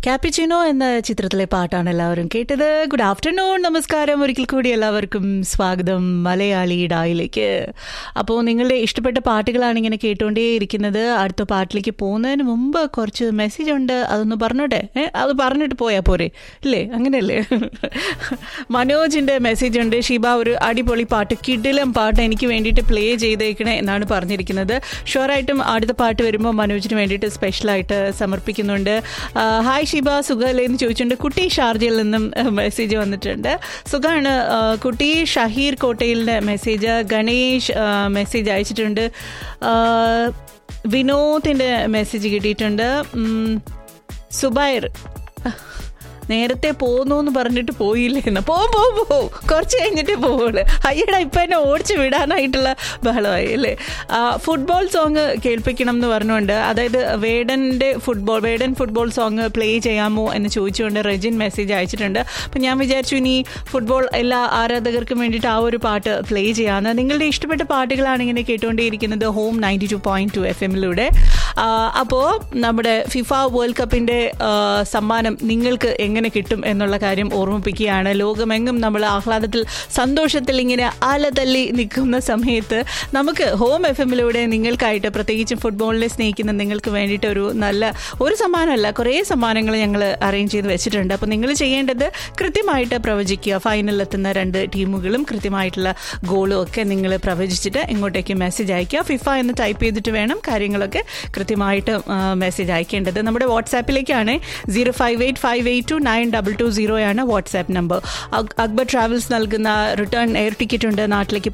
cappuccino എന്ന ചിത്രത്തിലെ പാട്ടാണ് എല്ലാവരും കേട്ടത് ഗുഡ് ആഫ്റ്റർനൂൺ നമസ്കാരം ഒരിക്കൽ കൂടി എല്ലാവർക്കും സ്വാഗതം മലയാളി ഡായിലേക്ക് അപ്പോൾ നിങ്ങളുടെ ഇഷ്ടപ്പെട്ട പാട്ടുകളാണ് ഇങ്ങനെ കേട്ടുകൊണ്ടേയിരിക്കുന്നത് അടുത്ത പാട്ടിലേക്ക് പോകുന്നതിന് മുമ്പ് കുറച്ച് മെസ്സേജ് ഉണ്ട് അതൊന്ന് പറഞ്ഞോട്ടെ ഏ അത് പറഞ്ഞിട്ട് പോയാൽ പോരെ ഇല്ലേ അങ്ങനെയല്ലേ മനോജിന്റെ മെസ്സേജ് ഉണ്ട് ഷിബ ഒരു അടിപൊളി പാട്ട് കിഡിലം പാട്ട് എനിക്ക് വേണ്ടിയിട്ട് പ്ലേ ചെയ്തേക്കണേ എന്നാണ് പറഞ്ഞിരിക്കുന്നത് ഷുവറായിട്ടും അടുത്ത പാട്ട് വരുമ്പോൾ മനോജിന് വേണ്ടിയിട്ട് സ്പെഷ്യലായിട്ട് സമർപ്പിക്കുന്നുണ്ട് ആ, ഹായ് ഷിബ സുഖമല്ലേ എന്ന് ചോദിച്ചിട്ടുണ്ട് കുട്ടി ഷാർജയിൽ നിന്നും മെസ്സേജ് വന്നിട്ടുണ്ട് സുഖമാണ് ആ, കുട്ടി ഷഹീർ കോട്ടയിലിൻ്റെ മെസ്സേജ് ഗണേഷ് ആ, മെസ്സേജ് അയച്ചിട്ടുണ്ട് ആ, വിനോദിൻ്റെ മെസ്സേജ് കിട്ടിയിട്ടുണ്ട് ഉം, സുബൈർ നേരത്തെ പോന്നു എന്ന് പറഞ്ഞിട്ട് പോയില്ലേ എന്ന് പോ പോ പോ കുറച്ച് കഴിഞ്ഞിട്ടേ പോവുള്ളൂ അയ്യടാ ഇപ്പം എന്നെ ഓടിച്ച് വിടാനായിട്ടുള്ള ബഹളമായി അല്ലേ ആ, ഫുട്ബോൾ സോങ് കേൾപ്പിക്കണം എന്ന് പറഞ്ഞുകൊണ്ട് അതായത് വേഡൻ്റെ football Vedan football song play ചെയ്യാമോ എന്ന് ചോദിച്ചുകൊണ്ട് റെജിൻ മെസ്സേജ് അയച്ചിട്ടുണ്ട് അപ്പം ഞാൻ വിചാരിച്ചു ഇനി ഫുട്ബോൾ എല്ലാ ആരാധകർക്കും വേണ്ടിയിട്ട് ആ ഒരു പാട്ട് പ്ലേ ചെയ്യാമെന്ന് നിങ്ങളുടെ ഇഷ്ടപ്പെട്ട പാട്ടുകളാണ് ഇങ്ങനെ കേട്ടുകൊണ്ടേയിരിക്കുന്നത് home ninety two point two F എമ്മിലൂടെ അപ്പോൾ നമ്മുടെ ഫിഫ വേൾഡ് കപ്പിൻ്റെ സമ്മാനം നിങ്ങൾക്ക് എങ്ങനെ കിട്ടും എന്നുള്ള കാര്യം ഓർമ്മിപ്പിക്കുകയാണ് ലോകമെങ്ങും നമ്മൾ ആഹ്ലാദത്തിൽ സന്തോഷത്തിൽ ഇങ്ങനെ അലതല്ലി നിൽക്കുന്ന സമയത്ത് നമുക്ക് ഹോം എഫ് എമ്മിലൂടെ നിങ്ങൾക്കായിട്ട് പ്രത്യേകിച്ചും ഫുട്ബോളിനെ സ്നേഹിക്കുന്ന നിങ്ങൾക്ക് വേണ്ടിയിട്ട് ഒരു നല്ല ഒരു സമ്മാനമല്ല കുറേ സമ്മാനങ്ങൾ ഞങ്ങൾ അറേഞ്ച് ചെയ്ത് വെച്ചിട്ടുണ്ട് അപ്പോൾ നിങ്ങൾ ചെയ്യേണ്ടത് കൃത്യമായിട്ട് പ്രവചിക്കുക ഫൈനലിൽ എത്തുന്ന രണ്ട് ടീമുകളും കൃത്യമായിട്ടുള്ള ഗോളും ഒക്കെ നിങ്ങൾ പ്രവചിച്ചിട്ട് ഇങ്ങോട്ടേക്ക് മെസ്സേജ് അയക്കുക ഫിഫ എന്ന് ടൈപ്പ് ചെയ്തിട്ട് വേണം കാര്യങ്ങളൊക്കെ കൃത്യമായിട്ട് മെസ്സേജ് അയക്കേണ്ടത് നമ്മുടെ വാട്സാപ്പിലേക്കാണ് zero five eight five eight two nine double two സീറോയാണ് വാട്സാപ്പ് നമ്പർ അക്ബർ ട്രാവൽസ് നൽകുന്ന റിട്ടേൺ എയർ ടിക്കറ്റ് ഉണ്ട് നാട്ടിലേക്ക്